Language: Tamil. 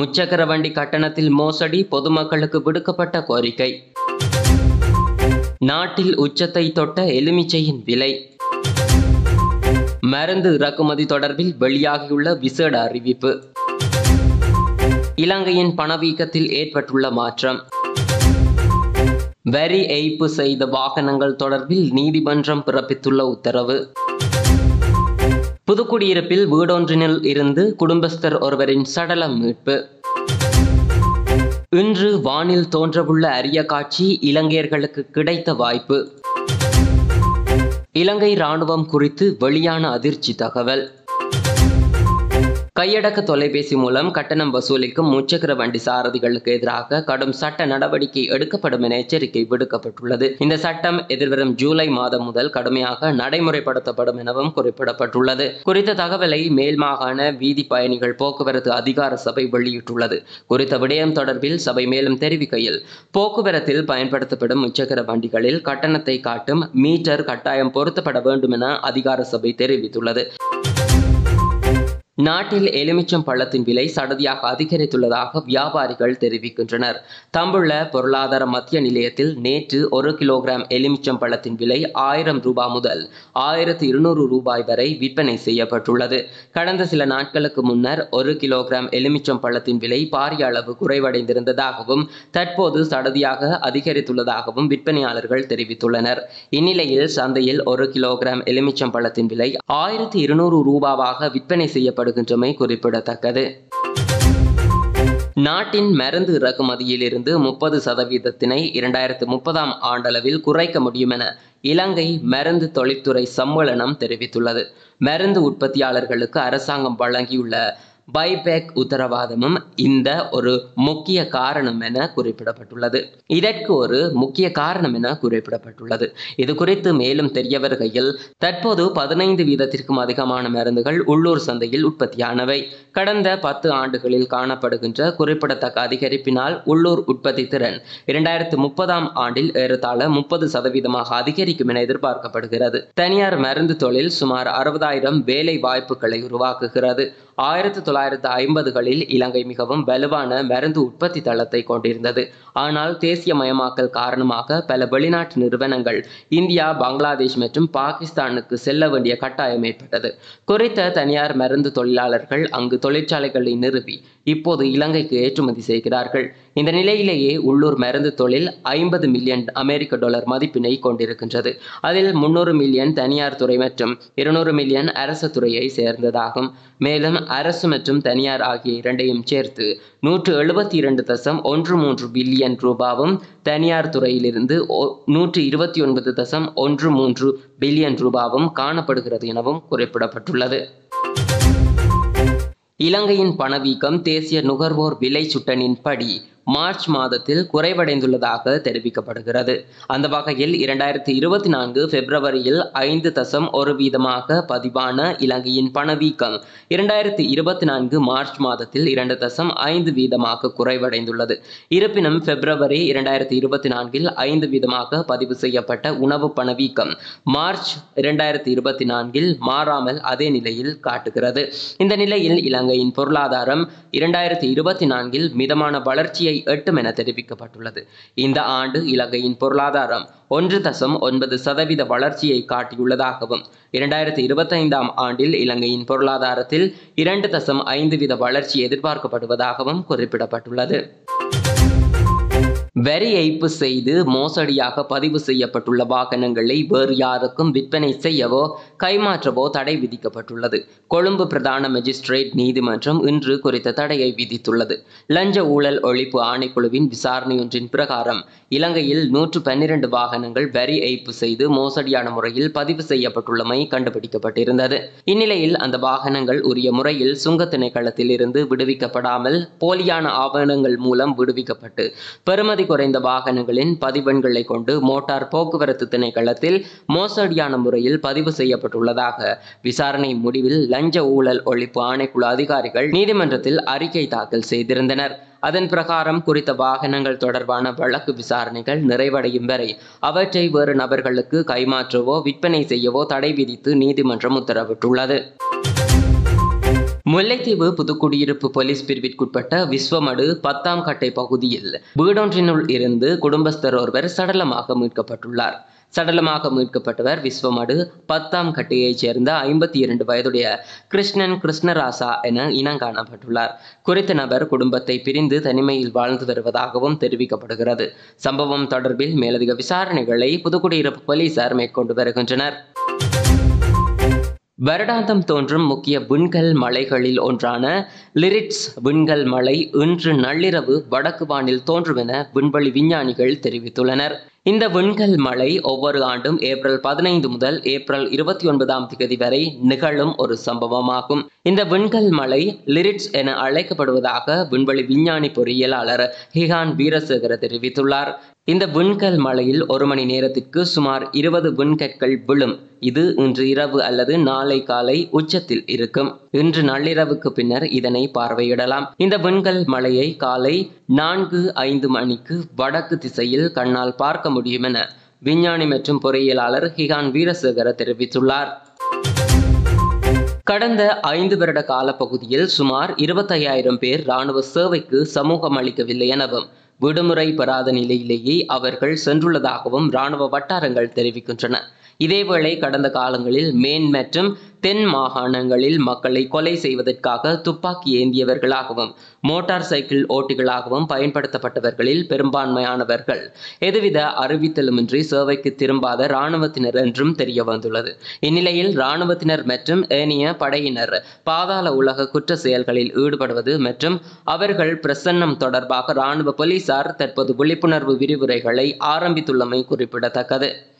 முச்சக்கர வண்டி கட்டணத்தில் மோசடி பொதுமக்களுக்கு விடுக்கப்பட்ட கோரிக்கை நாட்டில் உச்சத்தை தொட்ட எலுமிச்சையின் விலை மருந்து இறக்குமதி தொடர்பில் வெளியாகியுள்ள விசேட அறிவிப்பு இலங்கையின் பணவீக்கத்தில் ஏற்பட்டுள்ள மாற்றம் வரி ஏய்ப்பு செய்த வாகனங்கள் தொடர்பில் நீதிமன்றம் பிறப்பித்துள்ள உத்தரவு புதுக்குடியிருப்பில் வீடொன்றினில் இருந்து குடும்பஸ்தர் ஒருவரின் சடலம் மீட்பு இன்று வானில் தோன்றவுள்ள அரிய காட்சி இலங்கையர்களுக்கு கிடைத்த வாய்ப்பு இலங்கை ராணுவம் குறித்து வெளியான அதிர்ச்சி தகவல் கையடக்க தொலைபேசி மூலம் கட்டணம் வசூலிக்கும் முச்சக்கர வண்டி சாரதிகளுக்கு எதிராக கடும் சட்ட நடவடிக்கை எடுக்கப்படும் என எச்சரிக்கை விடுக்கப்பட்டுள்ளது இந்த சட்டம் எதிர்வரும் ஜூலை மாதம் முதல் கடுமையாக நடைமுறைப்படுத்தப்படும் எனவும் குறிப்பிடப்பட்டுள்ளது குறித்த தகவலை மேல் மாகாண வீதி பயணிகள் போக்குவரத்து அதிகார சபை வெளியிட்டுள்ளது குறித்த விடயம் தொடர்பில் சபை மேலும் தெரிவிக்கையில் போக்குவரத்தில் பயன்படுத்தப்படும் முச்சக்கர வண்டிகளில் கட்டணத்தை காட்டும் மீட்டர் கட்டாயம் பொருத்தப்பட வேண்டும் என அதிகார சபை தெரிவித்துள்ளது நாட்டில் எலுமிச்சம் பழத்தின் விலை சடதியாக அதிகரித்துள்ளதாக வியாபாரிகள் தெரிவிக்கின்றனர் தம்புள்ள பொருளாதார மத்திய நிலையத்தில் நேற்று ஒரு கிலோகிராம் எலுமிச்சம் பழத்தின் விலை ஆயிரம் ரூபாய் முதல் ஆயிரத்தி இருநூறு ரூபாய் வரை விற்பனை செய்யப்பட்டுள்ளது கடந்த சில நாட்களுக்கு முன்னர் ஒரு கிலோகிராம் எலுமிச்சம் பழத்தின் விலை பாரிய அளவு குறைவடைந்திருந்ததாகவும் தற்போது சடதியாக அதிகரித்துள்ளதாகவும் விற்பனையாளர்கள் தெரிவித்துள்ளனர் இந்நிலையில் சந்தையில் ஒரு கிலோகிராம் எலுமிச்சம் பழத்தின் விலை ஆயிரத்தி இருநூறு ரூபாவாக விற்பனை செய்யப்படும் செய்யப்படுகின்றமை குறிப்பிடத்தக்கது நாட்டின் மருந்து இறக்குமதியில் இருந்து முப்பது சதவீதத்தினை இரண்டாயிரத்து முப்பதாம் ஆண்டளவில் குறைக்க முடியும் என இலங்கை மருந்து தொழில்துறை சம்மேளனம் தெரிவித்துள்ளது மருந்து உற்பத்தியாளர்களுக்கு அரசாங்கம் வழங்கியுள்ள பைபேக் உத்தரவாதமும் இந்த ஒரு முக்கிய காரணம் என குறிப்பிடப்பட்டுள்ளது இதற்கு ஒரு முக்கிய காரணம் என குறிப்பிடப்பட்டுள்ளது இது குறித்து மேலும் தெரிய வருகையில் தற்போது பதினைந்து வீதத்திற்கும் அதிகமான மருந்துகள் உள்ளூர் சந்தையில் உற்பத்தியானவை கடந்த பத்து ஆண்டுகளில் காணப்படுகின்ற குறிப்பிடத்தக்க அதிகரிப்பினால் உள்ளூர் உற்பத்தி திறன் இரண்டாயிரத்து முப்பதாம் ஆண்டில் ஏறத்தாழ முப்பது சதவீதமாக அதிகரிக்கும் என எதிர்பார்க்கப்படுகிறது தனியார் மருந்து தொழில் சுமார் அறுபதாயிரம் வேலை வாய்ப்புகளை உருவாக்குகிறது ஆயிரத்தி தொள்ளாயிரத்து ஐம்பதுகளில் இலங்கை மிகவும் வலுவான மருந்து உற்பத்தி தளத்தை கொண்டிருந்தது ஆனால் தேசியமயமாக்கல் காரணமாக பல வெளிநாட்டு நிறுவனங்கள் இந்தியா பங்களாதேஷ் மற்றும் பாகிஸ்தானுக்கு செல்ல வேண்டிய கட்டாயம் ஏற்பட்டது குறித்த தனியார் மருந்து தொழிலாளர்கள் அங்கு தொழிற்சாலைகளை நிறுவி இப்போது இலங்கைக்கு ஏற்றுமதி செய்கிறார்கள் இந்த நிலையிலேயே உள்ளூர் மருந்து தொழில் ஐம்பது மில்லியன் அமெரிக்க டாலர் மதிப்பினை கொண்டிருக்கின்றது அதில் முன்னூறு மில்லியன் தனியார் துறை மற்றும் இருநூறு மில்லியன் அரசு துறையை சேர்ந்ததாகும் மேலும் அரசு மற்றும் தனியார் ஆகிய இரண்டையும் சேர்த்து நூற்று எழுபத்தி இரண்டு தசம் ஒன்று மூன்று பில்லியன் ரூபாவும் தனியார் துறையிலிருந்து நூற்று இருபத்தி ஒன்பது தசம் ஒன்று மூன்று பில்லியன் ரூபாவும் காணப்படுகிறது எனவும் குறிப்பிடப்பட்டுள்ளது இலங்கையின் பணவீக்கம் தேசிய நுகர்வோர் விலை சுட்டனின் படி மார்ச் மாதத்தில் குறைவடைந்துள்ளதாக தெரிவிக்கப்படுகிறது அந்த வகையில் இரண்டாயிரத்தி இருபத்தி நான்கு பிப்ரவரியில் ஐந்து தசம் ஒரு வீதமாக பதிவான இலங்கையின் பணவீக்கம் இரண்டாயிரத்தி இருபத்தி நான்கு மார்ச் மாதத்தில் இரண்டு தசம் ஐந்து வீதமாக குறைவடைந்துள்ளது இருப்பினும் பிப்ரவரி இரண்டாயிரத்தி இருபத்தி நான்கில் ஐந்து வீதமாக பதிவு செய்யப்பட்ட உணவு பணவீக்கம் மார்ச் இரண்டாயிரத்தி இருபத்தி நான்கில் மாறாமல் அதே நிலையில் காட்டுகிறது இந்த நிலையில் இலங்கையின் பொருளாதாரம் இரண்டாயிரத்தி இருபத்தி நான்கில் மிதமான வளர்ச்சியை எட்டும் என தெரிவிக்கப்பட்டுள்ளது இந்த ஆண்டு இலங்கையின் பொருளாதாரம் ஒன்று தசம் ஒன்பது சதவீத வளர்ச்சியை காட்டியுள்ளதாகவும் இரண்டாயிரத்தி இருபத்தைந்தாம் ஆண்டில் இலங்கையின் பொருளாதாரத்தில் இரண்டு தசம் ஐந்து வீத வளர்ச்சி எதிர்பார்க்கப்படுவதாகவும் குறிப்பிடப்பட்டுள்ளது வரி ஏய்ப்பு செய்து மோசடியாக பதிவு செய்யப்பட்டுள்ள வாகனங்களை வேறு யாருக்கும் விற்பனை செய்யவோ கைமாற்றவோ தடை விதிக்கப்பட்டுள்ளது கொழும்பு பிரதான மெஜிஸ்ட்ரேட் நீதிமன்றம் இன்று குறித்த தடையை விதித்துள்ளது லஞ்ச ஊழல் ஒழிப்பு ஆணைக்குழுவின் விசாரணையொன்றின் பிரகாரம் இலங்கையில் நூற்று பன்னிரண்டு வாகனங்கள் வரி ஏய்ப்பு செய்து மோசடியான முறையில் பதிவு செய்யப்பட்டுள்ளமை கண்டுபிடிக்கப்பட்டிருந்தது இந்நிலையில் அந்த வாகனங்கள் உரிய முறையில் சுங்க திணைக்களத்தில் இருந்து விடுவிக்கப்படாமல் போலியான ஆவணங்கள் மூலம் விடுவிக்கப்பட்டு பெறுமதி குறைந்த வாகனங்களின் பதிவெண்களை கொண்டு மோட்டார் போக்குவரத்து திணைக்களத்தில் மோசடியான முறையில் பதிவு செய்யப்பட்டுள்ளதாக விசாரணை முடிவில் லஞ்ச ஊழல் ஒழிப்பு ஆணைக்குழு அதிகாரிகள் நீதிமன்றத்தில் அறிக்கை தாக்கல் செய்திருந்தனர் அதன் பிரகாரம் குறித்த வாகனங்கள் தொடர்பான வழக்கு விசாரணைகள் நிறைவடையும் வரை அவற்றை வேறு நபர்களுக்கு கைமாற்றவோ விற்பனை செய்யவோ தடை விதித்து நீதிமன்றம் உத்தரவிட்டுள்ளது முல்லைத்தீவு புதுக்குடியிருப்பு போலீஸ் பிரிவிற்குட்பட்ட விஸ்வமடு பத்தாம் கட்டை பகுதியில் வீடொன்றினுள் இருந்து குடும்பஸ்தர் ஒருவர் சடலமாக மீட்கப்பட்டுள்ளார் சடலமாக மீட்கப்பட்டவர் விஸ்வமடு பத்தாம் கட்டையைச் சேர்ந்த ஐம்பத்தி இரண்டு வயதுடைய கிருஷ்ணன் கிருஷ்ணராசா என இனங்காணப்பட்டுள்ளார் குறித்த நபர் குடும்பத்தை பிரிந்து தனிமையில் வாழ்ந்து வருவதாகவும் தெரிவிக்கப்படுகிறது சம்பவம் தொடர்பில் மேலதிக விசாரணைகளை புதுக்குடியிருப்பு போலீசார் மேற்கொண்டு வருகின்றனர் வருடாந்தம் தோன்றும் முக்கிய விண்கல் மலைகளில் ஒன்றான லிரிட்ஸ் விண்கல் மலை இன்று நள்ளிரவு வடக்கு வானில் தோன்றும் என விண்வெளி விஞ்ஞானிகள் தெரிவித்துள்ளனர் இந்த விண்கல் மலை ஒவ்வொரு ஆண்டும் ஏப்ரல் பதினைந்து முதல் ஏப்ரல் இருபத்தி ஒன்பதாம் தேதி வரை நிகழும் ஒரு சம்பவமாகும் இந்த விண்கல் மலை லிரிட்ஸ் என அழைக்கப்படுவதாக விண்வெளி விஞ்ஞானி பொறியியலாளர் ஹிகான் வீரசேகர தெரிவித்துள்ளார் இந்த விண்கல் மலையில் ஒரு மணி நேரத்திற்கு சுமார் இருபது விண்கற்கள் விழும் இது இன்று இரவு அல்லது நாளை காலை உச்சத்தில் இருக்கும் இன்று நள்ளிரவுக்கு பின்னர் இதனை பார்வையிடலாம் இந்த விண்கல் மலையை காலை நான்கு ஐந்து மணிக்கு வடக்கு திசையில் கண்ணால் பார்க்க முடியும் என விஞ்ஞானி மற்றும் பொறியியலாளர் ஹிகான் வீரசேகர தெரிவித்துள்ளார் கடந்த ஐந்து வருட காலப்பகுதியில் சுமார் இருபத்தையாயிரம் பேர் இராணுவ சேவைக்கு சமூகம் அளிக்கவில்லை எனவும் விடுமுறை பெறாத நிலையிலேயே அவர்கள் சென்றுள்ளதாகவும் இராணுவ வட்டாரங்கள் தெரிவிக்கின்றன இதேவேளை கடந்த காலங்களில் மேன் மற்றும் தென் மாகாணங்களில் மக்களை கொலை செய்வதற்காக துப்பாக்கி ஏந்தியவர்களாகவும் மோட்டார் சைக்கிள் ஓட்டிகளாகவும் பயன்படுத்தப்பட்டவர்களில் பெரும்பான்மையானவர்கள் எதுவித அறிவித்தலுமின்றி சேவைக்கு திரும்பாத இராணுவத்தினர் என்றும் தெரிய வந்துள்ளது இந்நிலையில் இராணுவத்தினர் மற்றும் ஏனைய படையினர் பாதாள உலக குற்ற செயல்களில் ஈடுபடுவது மற்றும் அவர்கள் பிரசன்னம் தொடர்பாக இராணுவ போலீசார் தற்போது விழிப்புணர்வு விரிவுரைகளை ஆரம்பித்துள்ளமை குறிப்பிடத்தக்கது